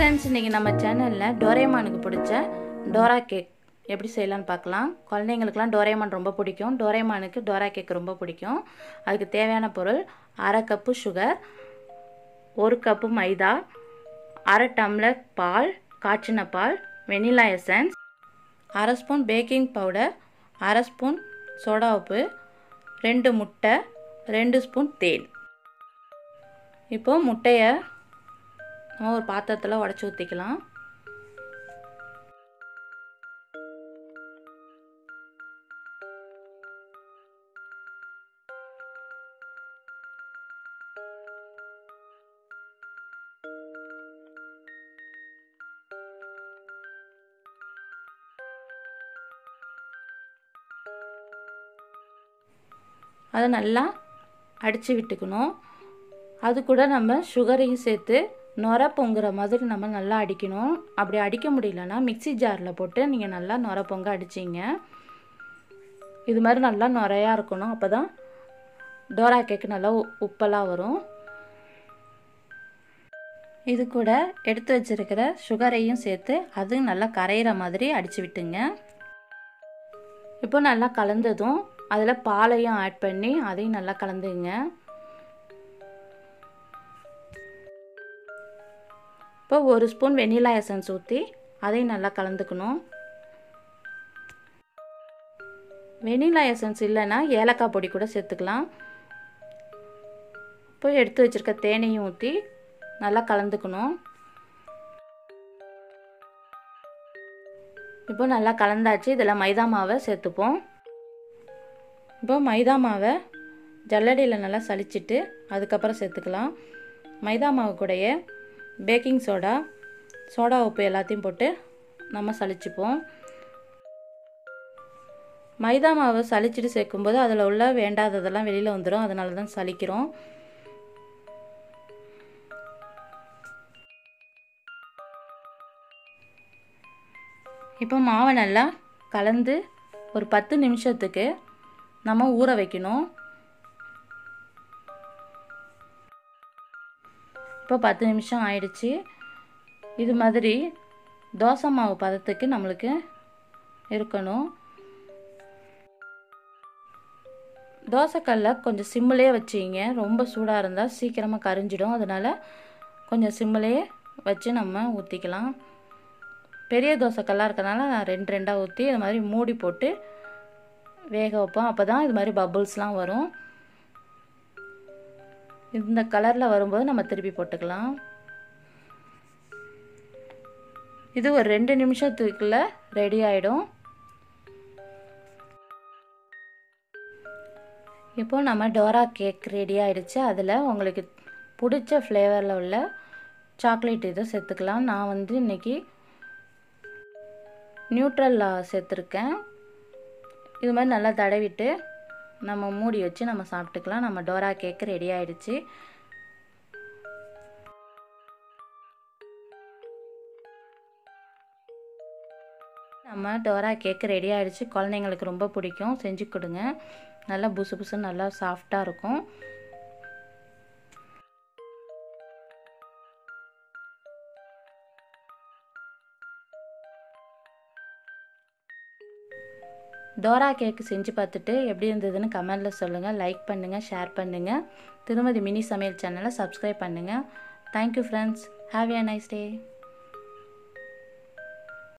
friends இன்றைக்கி நம்ம சேனலில் டோரேமானுக்கு பிடிச்ச டோரா கேக் எப்படி செய்யலாம்னு பார்க்கலாம் குழந்தைங்களுக்குலாம் டோரேமான் ரொம்ப பிடிக்கும் டோரேமானுக்கு டோரா கேக் ரொம்ப பிடிக்கும் அதுக்கு தேவையான பொருள் அரை கப்பு சுகர் ஒரு கப்பு மைதா அரை டம்ளர் பால் காய்ச்சின பால் வெனிலா எசன்ஸ் அரை ஸ்பூன் பேக்கிங் பவுடர் அரை ஸ்பூன் சோடா உப்பு ரெண்டு முட்டை ரெண்டு ஸ்பூன் தேன் இப்போது முட்டையை நம்ம ஒரு பாத்திரத்தில் உடச்சி ஊற்றிக்கலாம் அதை நல்லா அடித்து விட்டுக்கணும் அது கூட நம்ம சுகரையும் சேர்த்து நொர பொங்குற மாதிரி நம்ம நல்லா அடிக்கணும் அப்படி அடிக்க முடியலன்னா மிக்சி ஜாரில் போட்டு நீங்கள் நல்லா நொர பொங்க அடிச்சிங்க இது மாதிரி நல்லா நுறையாக இருக்கணும் அப்போ தான் டோரா கேக்கு நல்லா உப்பெல்லாம் வரும் இது கூட எடுத்து வச்சிருக்கிற சுகரையும் சேர்த்து அது நல்லா கரையிற மாதிரி அடித்து விட்டுங்க இப்போ நல்லா கலந்ததும் அதில் பாலையும் ஆட் பண்ணி அதையும் நல்லா கலந்துங்க இப்போ ஒரு ஸ்பூன் வெனிலா எசன்ஸ் ஊற்றி அதையும் நல்லா கலந்துக்கணும் வெனிலா எசன்ஸ் இல்லைன்னா ஏலக்காய் பொடி கூட சேர்த்துக்கலாம் இப்போ எடுத்து வச்சுருக்க தேனையும் ஊற்றி நல்லா கலந்துக்கணும் இப்போ நல்லா கலந்தாச்சு இதில் மைதா மாவை சேர்த்துப்போம் இப்போ மைதா மாவை ஜல்லடியில் நல்லா சளிச்சிட்டு அதுக்கப்புறம் சேர்த்துக்கலாம் மைதா மாவு கூடைய பேக்கிங் சோடா சோடா உப்பு எல்லாத்தையும் போட்டு நம்ம சளிச்சுப்போம் மைதா மாவை சளிச்சிட்டு சேர்க்கும்போது அதில் உள்ள வேண்டாததெல்லாம் வெளியில் வந்துடும் அதனால தான் சலிக்கிறோம் இப்போ மாவை நல்லா கலந்து ஒரு பத்து நிமிஷத்துக்கு நம்ம ஊற வைக்கணும் இப்போ பத்து நிமிஷம் ஆயிடுச்சு இது மாதிரி தோசை மாவு பதத்துக்கு நம்மளுக்கு இருக்கணும் தோசைக்கல்ல கொஞ்சம் சிம்மிலே வச்சிங்க ரொம்ப சூடாக இருந்தால் சீக்கிரமாக கரிஞ்சிடும் அதனால் கொஞ்சம் சிம்மிலே வச்சு நம்ம ஊற்றிக்கலாம் பெரிய தோசைக்கல்லாக இருக்கனால நான் ரெண்டு ரெண்டாக ஊற்றி இது மாதிரி மூடி போட்டு வேக வைப்போம் அப்போ தான் இது மாதிரி பபுள்ஸ்லாம் வரும் இந்த கலரில் வரும்போது நம்ம திருப்பி போட்டுக்கலாம் இது ஒரு ரெண்டு நிமிஷத்துக்குள்ள ரெடி ஆகிடும் இப்போ நம்ம டோரா கேக் ரெடி ஆகிடுச்சு அதில் உங்களுக்கு பிடிச்ச ஃப்ளேவரில் உள்ள சாக்லேட் இதை சேர்த்துக்கலாம் நான் வந்து இன்றைக்கி நியூட்ரல்லா சேர்த்துருக்கேன் இது மாதிரி நல்லா தடவிட்டு நம்ம மூடி வச்சு நம்ம சாப்பிட்டுக்கலாம் நம்ம டோரா கேக் ரெடி ஆயிடுச்சு நம்ம டோரா கேக் ரெடி ஆகிடுச்சு குழந்தைங்களுக்கு ரொம்ப பிடிக்கும் செஞ்சு கொடுங்க நல்லா புசு புசுன்னு நல்லா சாஃப்டாக இருக்கும் டோரா கேக்கு செஞ்சு பார்த்துட்டு எப்படி இருந்ததுன்னு கமெண்டில் சொல்லுங்கள் லைக் பண்ணுங்கள் ஷேர் பண்ணுங்கள் திருமதி மினி சமையல் சேனலை சப்ஸ்கிரைப் பண்ணுங்கள் thank you friends have a nice day